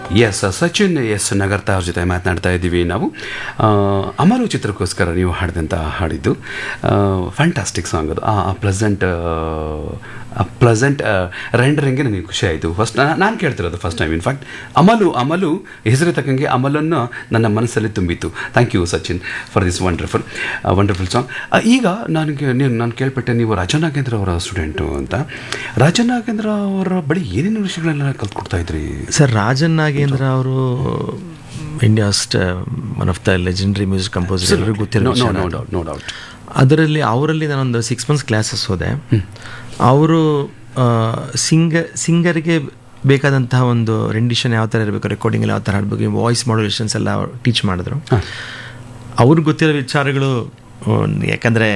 S Sachin S ನಗರ್ತಾ ಅವ್ರ ಜೊತೆ ಮಾತನಾಡ್ತಾ ಇದ್ದೀವಿ ನಾವು ಆ, ಅಮಲು ಚಿತ್ರಕ್ಕೋಸ್ಕರ ನೀವು ಹಾಡಿದಂಥ ಹಾಡಿದ್ದು ಫ್ಯಾಂಟಾಸ್ಟಿಕ್ ಸಾಂಗ್ ಅದು ಆ ಪ್ಲೆಸೆಂಟ್ ಪ್ಲೆಸೆಂಟ್ ರೆಂಡರಿಂಗ್ಗೆ ನನಗೆ ಖುಷಿ ಆಯಿತು ಫಸ್ಟ್ ನಾನು ಕೇಳ್ತಿರೋದು ಫಸ್ಟ್ ಟೈಮ್ ಇನ್ಫ್ಯಾಕ್ಟ್ ಅಮಲು ಅಮಲು ಹೆಸರು ತಕ್ಕಂಗೆ ಅಮಲನ್ನು ನನ್ನ ಮನಸ್ಸಲ್ಲಿ ತುಂಬಿತ್ತು thank you Sachin for this wonderful wonderful song ಈಗ ನನಗೆ ನೀವು ನಾನು ಕೇಳ್ಪಟ್ಟೆ ನೀವು ರಾಜನಾಗೇಂದ್ರ ಅವರ ಸ್ಟೂಡೆಂಟು ಅಂತ ರಾಜನಾಗೇಂದ್ರ ಅವರ ಬಳಿ ಏನೇನು ವಿಷಯಗಳೆಲ್ಲ ಕಲ್ತ್ಕೊಡ್ತಾ ಇದ್ರಿ ಸರ್ ರಾಜನ್ ನಾಗೇಂದ್ರ ಅವರು India's one of the legendary music composer ಎಲ್ಲರಿಗೂ ಗೊತ್ತಿರೋ ನೋ ವಿಷಯ ನೋ ಡೌಟ್ ನೋ ಡೌಟ್ ಅದರಲ್ಲಿ ಅವರಲ್ಲಿ ನಾನೊಂದು ಸಿಕ್ಸ್ ಮಂತ್ಸ್ ಕ್ಲಾಸಸ್ ಹೋದೆ ಅವರು ಸಿಂಗರ್ ಸಿಂಗರ್ಗೆ ಬೇಕಾದಂತಹ ಒಂದು ರೆಂಡಿಷನ್ ಯಾವ ಥರ ಇರಬೇಕು ರೆಕಾರ್ಡಿಂಗ್ ಯಾವ ಥರ ಹಾಡಬೇಕು ವಾಯ್ಸ್ ಮಾಡ್ಯುಲೇಷನ್ಸ್ ಎಲ್ಲ ಟೀಚ್ ಮಾಡಿದ್ರು ಅವ್ರಿಗೆ ಗೊತ್ತಿರೋ ವಿಚಾರಗಳು ಆ, ಯಾಕಂದ್ರೆ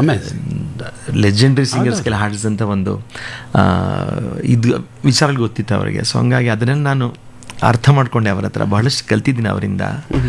ಲೆಜೆಂಡ್ರಿ ಸಿಂಗರ್ಸ್ಗೆಲ್ಲ ಹಾಡಿಸಿದಂಥ ಒಂದು ಆ, ಇದು ವಿಚಾರಗಳು ಗೊತ್ತಿತ್ತು ಅವರಿಗೆ ಸೊ ಹಂಗಾಗಿ ಅದನ್ನೆಲ್ಲ ನಾನು ಅರ್ಥ ಮಾಡ್ಕೊಂಡೆ ಅವರ ಹತ್ರ ಬಹಳಷ್ಟು ಕಲ್ತಿದ್ದೀನಿ ಅವರಿಂದ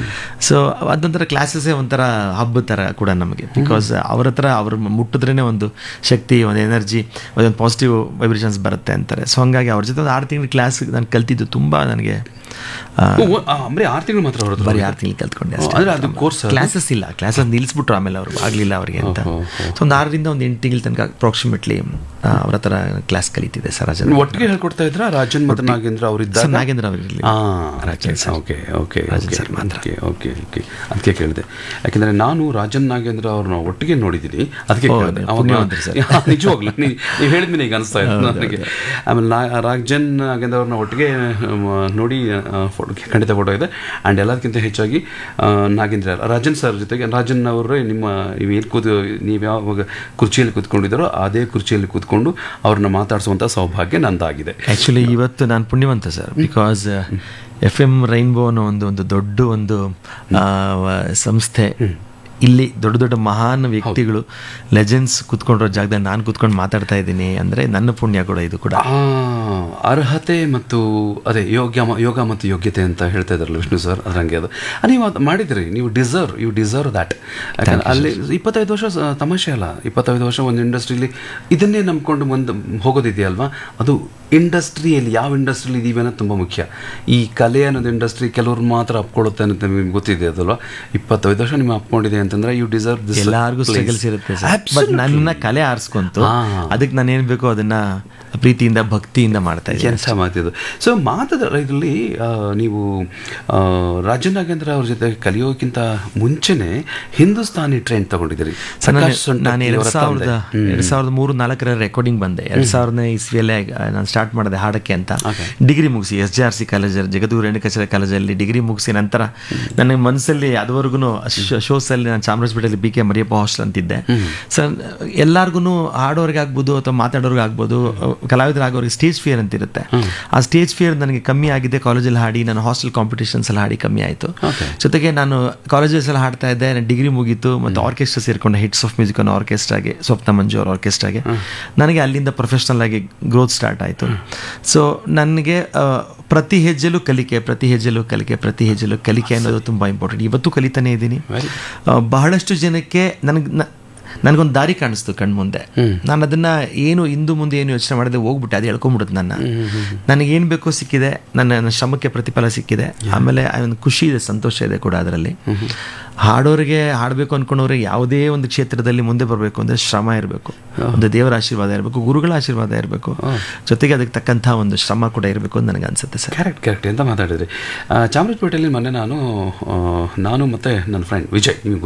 ಸೊ ಅದೊಂಥರ ಕ್ಲಾಸಸ್ಸೇ ಒಂಥರ ಹಬ್ಬದ ಥರ ಕೂಡ ನಮಗೆ ಬಿಕಾಸ್ ಅವ್ರ ಹತ್ರ ಅವ್ರ ಮುಟ್ಟಿದ್ರೇ ಒಂದು ಶಕ್ತಿ ಒಂದು ಎನರ್ಜಿ ಒಂದು ಪಾಸಿಟಿವ್ ವೈಬ್ರೇಷನ್ಸ್ ಬರುತ್ತೆ ಅಂತಾರೆ ಸೊ ಹಂಗಾಗಿ ಅವ್ರ ಜೊತೆ ಒಂದು ಆರು ತಿಂಗಳ ಕ್ಲಾಸ್ ನಾನು ಕಲ್ತಿದ್ದು ತುಂಬ ನನಗೆ ಆ, ಬರೀ ಆರು ತಿಂಗಳು ಮಾತ್ರ ಅವ್ರ ಬರೀ ಆರು ತಿಂಗಳು ಕಲ್ತ್ಕೊಂಡೆ ಅಷ್ಟೇ ಅಂದ್ರೆ ಅದು ಕೋರ್ಸ್ ಕ್ಲಾಸಸ್ ಇಲ್ಲ ಕ್ಲಾಸಸ್ ನಿಲ್ಲಿಸ್ಬಿಟ್ರು ಆಮೇಲೆ ಅವರು ಆಗಲಿಲ್ಲ ಅವರಿಗೆ ಅಂತ ಸೊ ಒಂದು ಆರರಿಂದ ಒಂದು ಎಂಟು ತಿಂಗಳ ತನಕ ಅಪ್ರಾಕ್ಸಿಮೇಟ್ಲಿ ಅವ್ರ ಹತ್ರ ಕ್ಲಾಸ್ ಕಲಿತಿದೆ ಸರ್ ರಾಜನ್ ಒಟ್ಟಿಗೆ ಹೇಳ್ಕೊಡ್ತಾ ಇದ್ರ ರಾಜನ್ ಮತ್ತು ನಾಗೇಂದ್ರ ಅವರಿದ್ದ ಸರ್ ನಾಗೇಂದ್ರ ಅವರಿರಲಿ Rajan sir okay okay Rajan okay sir ಮಾತ್ರ. ಓಕೆ ಓಕೆ ಓಕೆ ಅದಕ್ಕೆ ಕೇಳಿದೆ ಯಾಕೆಂದ್ರೆ ನಾನು ರಾಜನ್ ನಾಗೇಂದ್ರ ಅವ್ರನ್ನ ಒಟ್ಟಿಗೆ ನೋಡಿದ್ದೀನಿ ಅದಕ್ಕೆ ಓ, ಕೇಳಿದೆ ನೀವು ಪುಣ್ಯವಂತರು ಸರ್. ನಿಜವಾಗ್ಲು ನೀವು ನೀವು ಹೇಳಿದ್ಮೇಲೆ ಈಗ ಅನಿಸ್ತಾ ಇತ್ತು ನನಗೆ ಆಮೇಲೆ ನಾ ರಾಜನ್ ನಾಗೇಂದ್ರ ಅವ್ರನ್ನ ಒಟ್ಟಿಗೆ ಮ, ನೋಡಿ ಫೋಟೋ ಖಂಡಿತ ಫೋಟೋ ಇದೆ ಆ್ಯಂಡ್ ಎಲ್ಲದಕ್ಕಿಂತ ಹೆಚ್ಚಾಗಿ ಆ, ನಾಗೇಂದ್ರ ಅಲ್ಲ, ರಾಜನ್ ಸರ್ ಜೊತೆಗೆ ರಾಜನ್ ಅವರೇ ನಿಮ್ಮ ನೀವು ಏನು ಕೂತು ನೀವು ಯಾವಾಗ ಕುರ್ಚಿಯಲ್ಲಿ ಕೂತ್ಕೊಂಡಿದ್ದಾರೋ ಅದೇ ಕುರ್ಚಿಯಲ್ಲಿ ಕೂತ್ಕೊಂಡು ಅವ್ರನ್ನ ಮಾತಾಡಿಸುವಂಥ ಸೌಭಾಗ್ಯ ನಂದಾಗಿದೆ ಆ್ಯಕ್ಚುಲಿ ಇವತ್ತು ನಾನು ಪುಣ್ಯವಂತ sir because F M rainbow ಅನ್ನೋ ಒಂದು ಒಂದು ದೊಡ್ಡ ಒಂದು ಆ, ವ- ಸಂಸ್ಥೆ ಇಲ್ಲಿ ದೊಡ್ಡ ದೊಡ್ಡ ಮಹಾನ್ ವ್ಯಕ್ತಿಗಳು ಲೆಜೆಂಡ್ಸ್ ಕುತ್ಕೊಂಡಿರೋ ಜಾಗದಲ್ಲಿ ನಾನು ಕುತ್ಕೊಂಡು ಮಾತಾಡ್ತಾ ಇದ್ದೀನಿ ಅಂದರೆ ನನ್ನ ಪುಣ್ಯ ಕೂಡ ಇದು ಕೂಡ ಆ, ಅರ್ಹತೆ ಮತ್ತು ಅದೇ ಯೋಗ್ಯ ಮ- ಯೋಗ ಮತ್ತು ಯೋಗ್ಯತೆ ಅಂತ ಹೇಳ್ತಾ ಇದ್ರಲ್ಲ ವಿಷ್ಣು ಸರ್ ಅದ್ರಂಗೆ ಅದು ಆ, ನೀವು ಅದು ಮಾಡಿದ್ರಿ ನೀವು ಡಿಸರ್ವ್ ಯು ಡಿಸರ್ವ್ ದ್ಯಾಟ್ ಯಾಕಂದ್ರೆ ಅಲ್ಲಿ ಇಪ್ಪತ್ತೈದು ವರ್ಷ ಸ- ತಮಾಷೆ ಅಲ್ಲ ಇಪ್ಪತ್ತೈದು ವರ್ಷ ಒಂದು ಇಂಡಸ್ಟ್ರಿಲಿ ಇದನ್ನೇ ನಂಬ್ಕೊಂಡು ಮುಂದೆ ಹೋಗೋದಿದೆಯಲ್ವಾ ಅದು ಇಂಡಸ್ಟ್ರಿಯಲ್ಲಿ ಯಾವ ಇಂಡಸ್ಟ್ರಿಲಿ ಇದೀವಿ ಅನ್ನೋದು ತುಂಬ ಮುಖ್ಯ ಈ ಕಲೆ ಅನ್ನೋದು ಇಂಡಸ್ಟ್ರಿ ಕೆಲವ್ರು ಮಾತ್ರ ಅಪ್ಕೊಳ್ಳುತ್ತೆ ಅಂತ ನಿಮ್ಗೆ ಗೊತ್ತಿದೆ ಅದಲ್ವಾ ಇಪ್ಪತ್ತೈದು ವರ್ಷ ನಿಮ್ಗೆ ಅಪ್ಕೊಂಡಿದೆ ಅಂತಂದ್ರೆ ಯು ಡಿಸರ್ವ್ ದಿಸ್ ಎಲ್ಲಾರ್ಗೂ ಸ್ಟ್ರಗಲ್ಸ್ ಇರುತ್ತೆ ಸರ್ ಬಟ್ ನನ್ನ ಕಲೆ ಆರಿಸ್ಕೊಂತು ಹಾ. ಅದಕ್ಕೆ ನಾನು ಏನು ಬೇಕೋ ಅದನ್ನ ಪ್ರೀತಿಯಿಂದ ಭಕ್ತಿಯಿಂದ ಮಾಡ್ತಾ ಇದ್ದೀನಿ ಎಂಥ ಮಾತಿದು ಸೊ ಮಾತದ ಇದರಲ್ಲಿ ಆ, ನೀವು ಆ, ರಾಜನ್ ನಾಗೇಂದ್ರ ಅವ್ರ ಜೊತೆ ಕಲಿಯೋಕ್ಕಿಂತ ಮುಂಚೆನೆ ಹಿಂದೂಸ್ತಾನಿ ಟ್ರೆಂಡ್ ತಗೊಂಡಿದ್ದೀರಿ ಸರ್, ನಾನು- ಪ್ರಕಾಶ್ ಸೊಂಟಕ್ಕಿ ನಾನು ಎರಡ್ ಅವರ ಸಾವಿರದ ತಂದೆ. ಎರಡ್ ಸಾವಿರದ ಮೂರು ನಾಲ್ಕರ ರೆಕಾರ್ಡಿಂಗ್ ಬಂದೆ ಎರಡ್ ಸಾವಿರನೇ ಇಸ್ವಿಯಲ್ಲೇ ನಾನು ಸ್ಟಾರ್ಟ್ ಮಾಡಿದೆ ಹಾಡಕ್ಕೆ ಅಂತ Okay. ಡಿಗ್ರಿ ಮುಗಿಸಿ S J R C college Jagadguru Renukacharya ಕಾಲೇಜಲ್ಲಿ ಡಿಗ್ರಿ ಮುಗಿಸಿ ನಂತರ ನನ್ನ ಮನಸ್ಸಲ್ಲಿ ಅದುವರೆಗೂ ಶೋಸ್ ಅಲ್ಲಿ ನಾನು ಚಾಮರಾಜಪೇಟೆಯಲ್ಲಿ ಬಿ ಕೆ ಮರಿಯಪ್ಪ ಹಾಸ್ಟೆಲ್ ಅಂತಿದ್ದೆ ಸರ್ ಎಲ್ಲಾರ್ಗು ಹಾಡೋರ್ಗೆ ಆಗ್ಬೋದು ಅಥವಾ ಮಾತಾಡೋರ್ಗೆ ಆಗ್ಬೋದು ಕಲಾವಿದರಾಗೋರಿಗೆ ಸ್ಟೇಜ್ ಫಿಯರ್ ಅಂತ ಇರುತ್ತೆ ಆ ಸ್ಟೇಜ್ ಫಿಯರ್ ನನಗೆ ಕಮ್ಮಿ ಆಗಿದೆ ಕಾಲೇಜಲ್ಲಿ ಹಾಡಿ ನಾನು ಹಾಸ್ಟೆಲ್ ಕಾಂಪಿಟೇಷನ್ಸ್ ಅಲ್ಲಿ ಹಾಡಿ ಕಮ್ಮಿ ಆಯಿತು Okay. ಜೊತೆಗೆ ನಾನು ಕಾಲೇಜಸ್ ಎಲ್ಲ ಹಾಡ್ತಾ ಇದ್ದೆ ನಾನು ಡಿಗ್ರಿ ಮುಗೀತು ಮತ್ತು ಆರ್ಕೆಸ್ಟ್ರಾ ಸೇರ್ಕೊಂಡೆ ಹಿಟ್ಸ್ ಆಫ್ ಮ್ಯೂಸಿಕ್ ಅನ್ನೋ ಆರ್ಕೆಸ್ಟ್ರಾಗೆ ಸ್ವಪ್ನ ಮಂಜು ಅವ್ರ ಆರ್ಕೆಸ್ಟ್ರಾಗೆ ನನಗೆ ಅಲ್ಲಿಂದ ಪ್ರೊಫೆಷ್ನಲ್ ಆಗಿ ಗ್ರೋತ್ ಸ್ಟಾರ್ಟ್ ಆಯಿತು ಸೊ ನನಗೆ ಆ, ಪ್ರತಿ ಹೆಜ್ಜೆಲೂ ಕಲಿಕೆ ಪ್ರತಿ ಹೆಜ್ಜೆಲೂ ಕಲಿಕೆ ಪ್ರತಿ ಹೆಜ್ಜೆಲೂ ಕಲಿಕೆ ಅನ್ನೋದು ತುಂಬ ಇಂಪಾರ್ಟೆಂಟ್ ಇವತ್ತು ಕಲಿತಾನೆ ಇದ್ದೀನಿ Very ಆ, ಬಹಳಷ್ಟು ಜನಕ್ಕೆ ನನಗೆ ನನಗೊಂದು ದಾರಿ ಕಾಣಿಸ್ತು ಕಣ್ಮುಂದೆ ನಾನು ಅದನ್ನ ಏನು ಇಂದು ಮುಂದೆ ಏನು ಯೋಚನೆ ಮಾಡದೆ ಹೋಗ್ಬಿಟ್ಟೆ ಅದು ಹೇಳ್ಕೊಂಬಿಡುತ್ತೆ ನನ್ನ ನನಗೇನು ಬೇಕೋ ಸಿಕ್ಕಿದೆ ನನ್ನ ನನ್ನ ಶ್ರಮಕ್ಕೆ ಪ್ರತಿಫಲ ಸಿಕ್ಕಿದೆ ಆಮೇಲೆ ಆ ಒಂದು ಖುಷಿ ಇದೆ ಸಂತೋಷ ಇದೆ ಕೂಡ ಅದರಲ್ಲಿ ಹಾಡೋರಿಗೆ ಹಾಡಬೇಕು ಅನ್ಕೊಂಡವ್ರಿಗೆ ಯಾವುದೇ ಒಂದು ಕ್ಷೇತ್ರದಲ್ಲಿ ಮುಂದೆ ಬರಬೇಕು ಅಂದರೆ ಶ್ರಮ ಇರಬೇಕು ಒಂದು ದೇವರ ಆಶೀರ್ವಾದ ಇರಬೇಕು ಗುರುಗಳ ಆಶೀರ್ವಾದ ಇರಬೇಕು ಜೊತೆಗೆ ಅದಕ್ಕೆ ತಕ್ಕಂಥ ಒಂದು ಶ್ರಮ ಕೂಡ ಇರಬೇಕು ಅಂತ ನನಗೆ ಅನ್ಸುತ್ತೆ ಸರ್ ಕರೆಕ್ಟ್ ಕರೆಕ್ಟ್ ಎಂತ ಮಾತಾಡಿದ್ರಿ ಆ, ಚಾಮರಾಜಪೇಟೆಯಲ್ಲಿ ಮೊನ್ನೆ ನಾನು ಆ, ನಾನು ಮತ್ತೆ ನನ್ನ ಫ್ರೆಂಡ್ ವಿಜಯ್ ನಿಮ್ಗೆ